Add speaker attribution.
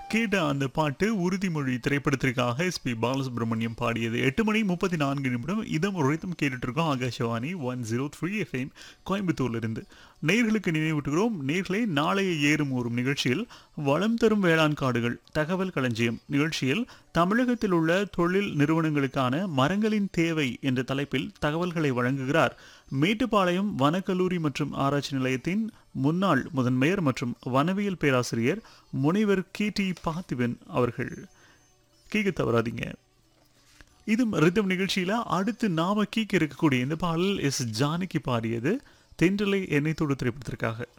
Speaker 1: கேட்ட அந்த பாட்டு உறுதிமொழி திரைப்படத்திற்காக எஸ்பி பாலசுப்ரமணியம் பாடியது எட்டு மணி முப்பத்தி நான்கு நிமிடம் இதம் உரைத்தும் கேட்டுட்டு இருக்கோம் Akashvani one zero three FM கோயம்புத்தூர்ல இருந்து நேர்களுக்கு நினைவூட்டுகிறோம் நேர்களே நாளைய ஏறும் ஊறும் நிகழ்ச்சியில் வளம் தரும் வேளாண் காடுகள் தகவல் களஞ்சியம் நிகழ்ச்சியில் தமிழகத்தில் உள்ள தொழில் நிறுவனங்களுக்கான மரங்களின் தேவை என்ற தலைப்பில் தகவல்களை வழங்குகிறார் மேட்டுப்பாளையம் வனக்கல்லூரி மற்றும் ஆராய்ச்சி நிலையத்தின் முன்னாள் முதன்மையர் மற்றும் வனவியல் பேராசிரியர் முனைவர் கே டி பார்த்திபன் அவர்கள் கேட்க தவறாதீங்க இது ரிதம் நிகழ்ச்சியில அடுத்து நாம கீக்க இருக்கக்கூடிய இந்த பாடல் எஸ் ஜானகி பாடியது தென்றலை எண்ணெய் தொடு திரைப்படத்திற்காக